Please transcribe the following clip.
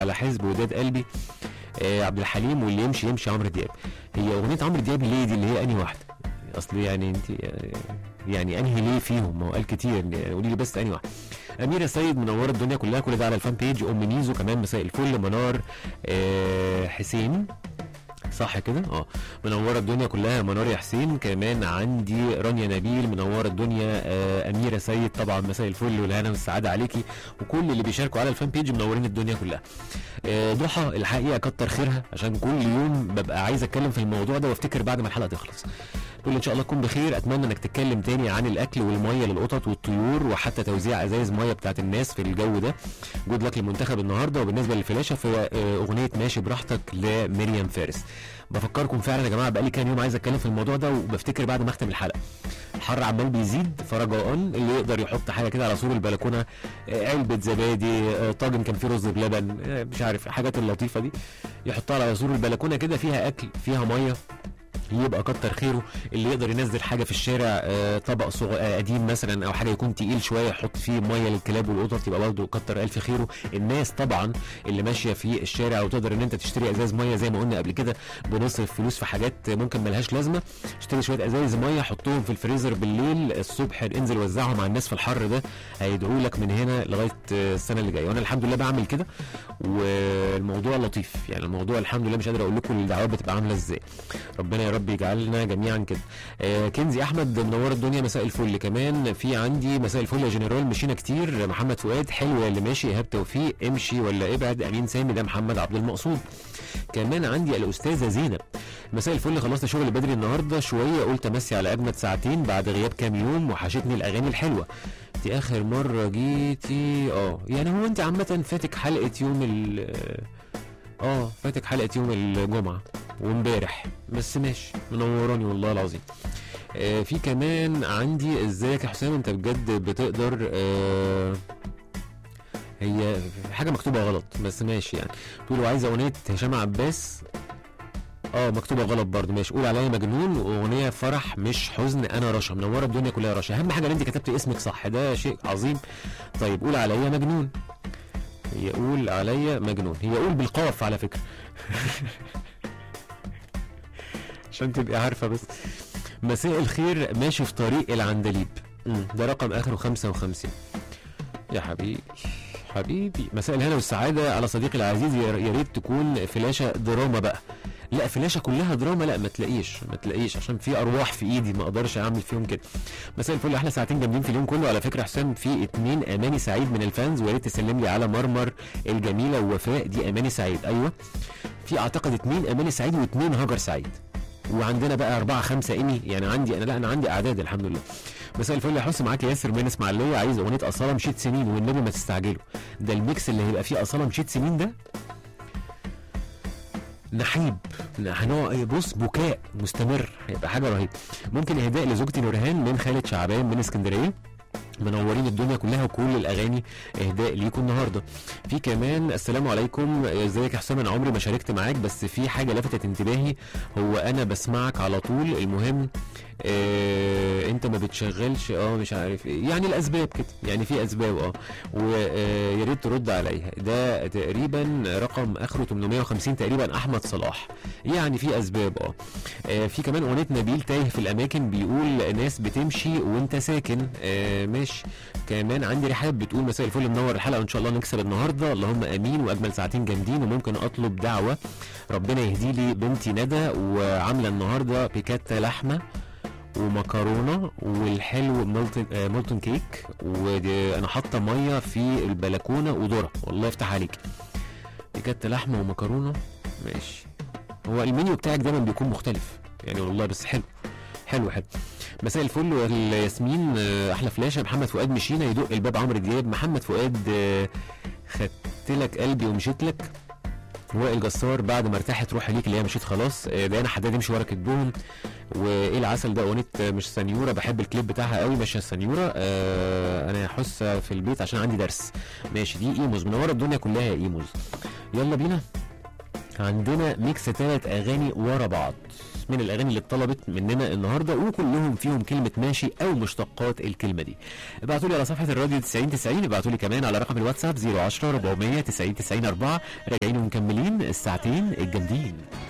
على حزب وداد قلبي آه عبد الحليم واللي يمشي يمشي عمرو دياب هي اغنيه عمرو دياب ليه دي اللي هي انهي واحده اصل يعني انت يعني انهي ليه فيهم ما هو قال كتير قولي لي بس انهي واحده اميره سيد منوره الدنيا كلها كل ده على الفان بيج ام ميزو كمان مساء الفل منار آه حسين صح كده اه منوره الدنيا كلها منار يا حسين كمان عندي رانيا نبيل منوره الدنيا آه اميره سيد طبعا مساء الفل والهنا والسعاده عليكي وكل اللي بيشاركوا على الفان بيج منورين الدنيا كلها آه ضحى الحقيقه كتر خيرها عشان كل يوم ببقى عايز اتكلم في الموضوع ده وافتكر بعد ما الحلقه تخلص تقول ان شاء الله تكون بخير اتمنى انك تتكلم تاني عن الاكل والميه للقطط والطيور وحتى توزيع ازايز ميه بتاعت الناس في الجو ده جود لك للمنتخب النهارده وبالنسبه للفلاشه في اغنيه ماشي براحتك لمريم فارس بفكركم فعلا يا جماعه بقالي كام يوم عايز اتكلم في الموضوع ده وبفتكر بعد ما اختم الحلقه الحر عمال بيزيد فرجاء اللي يقدر يحط حاجه كده على سور البلكونه علبه زبادي طاجن كان فيه رز بلبن مش عارف الحاجات اللطيفه دي يحطها على سور البلكونه كده فيها اكل فيها ميه يبقى كتر خيره اللي يقدر ينزل حاجه في الشارع آه طبق صغ... آه قديم مثلا او حاجه يكون تقيل شويه يحط فيه ميه للكلاب والقطط يبقى برضه كتر الف خيره الناس طبعا اللي ماشيه في الشارع وتقدر ان انت تشتري ازاز ميه زي ما قلنا قبل كده بنصرف فلوس في حاجات ممكن ملهاش لازمه اشتري شويه ازايز ميه حطهم في الفريزر بالليل الصبح انزل وزعهم على الناس في الحر ده هيدعوا لك من هنا لغايه السنه اللي جايه وانا الحمد لله بعمل كده والموضوع لطيف يعني الموضوع الحمد لله مش قادر اقول لكم الدعوات بتبقى عامله ازاي ربنا يا رب يجعلنا جميعا كده آه كنزي احمد منور الدنيا مساء الفل كمان في عندي مساء الفل يا جنرال مشينا كتير محمد فؤاد حلو اللي ماشي ايهاب توفيق امشي ولا ابعد امين سامي ده محمد عبد المقصود كمان عندي الاستاذه زينب مساء الفل خلصت شغل بدري النهارده شويه قلت امسي على اجمد ساعتين بعد غياب كام يوم وحشتني الاغاني الحلوه انت اخر مره جيتي اه يعني هو انت عامه فاتك حلقه يوم ال اه فاتك حلقه يوم الجمعه وامبارح بس ماشي منوراني والله العظيم آه في كمان عندي ازيك يا حسام انت بجد بتقدر آه هي حاجه مكتوبه غلط بس ماشي يعني تقولوا عايزه اغنيه هشام عباس اه مكتوبه غلط برضه ماشي قول عليا مجنون واغنيه فرح مش حزن انا رشا منوره الدنيا كلها رشا اهم حاجه ان انت كتبت اسمك صح ده شيء عظيم طيب قول عليا مجنون هي قول عليا مجنون هي قول بالقاف على فكره عشان تبقي عارفه بس مساء الخير ماشي في طريق العندليب ده رقم اخره 55 يا حبيبي حبيبي مساء الهنا والسعاده على صديقي العزيز يا ريت تكون فلاشه دراما بقى لا فلاشه كلها دراما لا ما تلاقيش ما تلاقيش عشان في ارواح في ايدي ما اقدرش اعمل فيهم كده مساء الفل احلى ساعتين جامدين في اليوم كله على فكره حسام في اتنين اماني سعيد من الفانز ويا ريت تسلم لي على مرمر الجميله ووفاء دي اماني سعيد ايوه في اعتقد اتنين اماني سعيد واتنين هاجر سعيد وعندنا بقى أربعة خمسة إيمي يعني عندي أنا لا أنا عندي أعداد الحمد لله مساء الفل يا حسن معاك ياسر من اسماعيلية عايز أغنية أصالة مشيت سنين والنبي ما تستعجلوا ده الميكس اللي هيبقى فيه أصالة مشيت سنين ده نحيب هنقعد بص بكاء مستمر هيبقى حاجه رهيبه ممكن اهداء لزوجتي نورهان من خالد شعبان من اسكندريه منورين الدنيا كلها وكل الاغاني اهداء ليكم النهارده في كمان السلام عليكم ازيك يا حسام انا عمري ما شاركت معاك بس في حاجه لفتت انتباهي هو انا بسمعك على طول المهم آه انت ما بتشغلش اه مش عارف ايه يعني الاسباب كده يعني في اسباب اه ويا ريت ترد عليها ده تقريبا رقم اخره 850 تقريبا احمد صلاح يعني في اسباب اه, آه في كمان اغنيه نبيل تايه في الاماكن بيقول ناس بتمشي وانت ساكن آه ماشي كمان عندي رحاب بتقول مساء الفل منور الحلقه وان شاء الله نكسب النهارده اللهم امين واجمل ساعتين جامدين وممكن اطلب دعوه ربنا يهدي لي بنتي ندى وعامله النهارده بيكاتا لحمه ومكرونه والحلو مولتن آه مولتن كيك وانا حاطه ميه في البلكونه وذره والله يفتح عليك بجد لحمه ومكرونه ماشي هو المنيو بتاعك دايما بيكون مختلف يعني والله بس حلو حلو حلو مساء الفل والياسمين احلى فلاشه محمد فؤاد مشينا يدق الباب عمرو دياب محمد فؤاد خدت لك قلبي ومشيت لك وائل جسار بعد ما ارتاحت روحي ليك اللي هي مشيت خلاص ديانا حداد امشي ورا كتبهم وايه العسل ده اغنيه مش سنيوره بحب الكليب بتاعها قوي ماشيه سنيوره آه انا هحس في البيت عشان عندي درس ماشي دي ايموز منوره الدنيا كلها يا ايموز يلا بينا عندنا ميكس ثلاث اغاني ورا بعض من الاغاني اللي اتطلبت مننا النهارده وكلهم فيهم كلمه ماشي او مشتقات الكلمه دي ابعتوا لي على صفحه الراديو 90 90 ابعتوا لي كمان على رقم الواتساب 010 400 90 90 4 راجعين ومكملين الساعتين الجامدين